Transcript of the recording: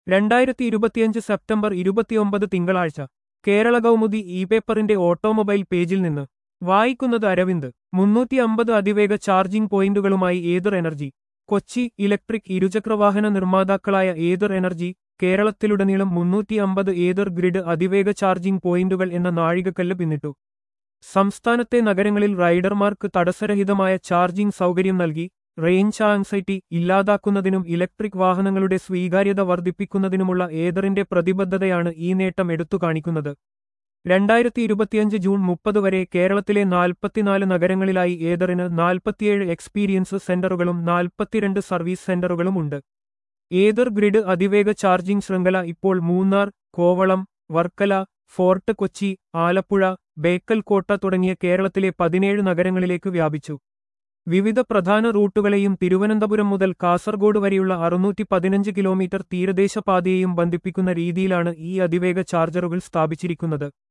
രണ്ടായിരത്തി ഇരുപത്തിയഞ്ച് സെപ്റ്റംബർ ഇരുപത്തിയൊമ്പത് തിങ്കളാഴ്ച കേരള കൗമുദി ഇ പേപ്പറിന്റെ ഓട്ടോമൊബൈൽ പേജിൽ നിന്ന് വായിക്കുന്നത് അരവിന്ദ് മുന്നൂറ്റി അമ്പത് അതിവേഗ ചാർജിംഗ് പോയിന്റുകളുമായി ഏതർ എനർജി കൊച്ചി ഇലക്ട്രിക് ഇരുചക്രവാഹന നിർമ്മാതാക്കളായ ഏതർ എനർജി കേരളത്തിലുടനീളം മുന്നൂറ്റി അമ്പത് ഏതർ ഗ്രിഡ് അതിവേഗ ചാർജിംഗ് പോയിന്റുകൾ എന്ന നാഴികക്കല്ല് പിന്നിട്ടു സംസ്ഥാനത്തെ നഗരങ്ങളിൽ റൈഡർമാർക്ക് തടസ്സരഹിതമായ ചാർജിംഗ് സൗകര്യം നൽകി റേഞ്ച് ആൻസൈറ്റി ഇല്ലാതാക്കുന്നതിനും ഇലക്ട്രിക് വാഹനങ്ങളുടെ സ്വീകാര്യത വർദ്ധിപ്പിക്കുന്നതിനുമുള്ള ഏതറിന്റെ പ്രതിബദ്ധതയാണ് ഈ നേട്ടം എടുത്തുകാണിക്കുന്നത് രണ്ടായിരത്തി ഇരുപത്തിയഞ്ച് ജൂൺ മുപ്പത് വരെ കേരളത്തിലെ നാൽപ്പത്തിനാല് നഗരങ്ങളിലായി ഏതറിന് നാൽപ്പത്തിയേഴ് എക്സ്പീരിയൻസ് സെന്ററുകളും നാൽപ്പത്തിരണ്ട് സർവീസ് സെന്ററുകളും ഉണ്ട് ഏതർ ഗ്രിഡ് അതിവേഗ ചാർജിംഗ് ശൃംഖല ഇപ്പോൾ മൂന്നാർ കോവളം വർക്കല ഫോർട്ട് കൊച്ചി ആലപ്പുഴ ബേക്കൽ കോട്ട തുടങ്ങിയ കേരളത്തിലെ പതിനേഴ് നഗരങ്ങളിലേക്ക് വ്യാപിച്ചു വിവിധ പ്രധാന റൂട്ടുകളെയും തിരുവനന്തപുരം മുതൽ കാസർഗോഡ് വരെയുള്ള അറുന്നൂറ്റി പതിനഞ്ച് കിലോമീറ്റർ തീരദേശ പാതയെയും ബന്ധിപ്പിക്കുന്ന രീതിയിലാണ് ഈ അതിവേഗ ചാർജറുകൾ സ്ഥാപിച്ചിരിക്കുന്നത്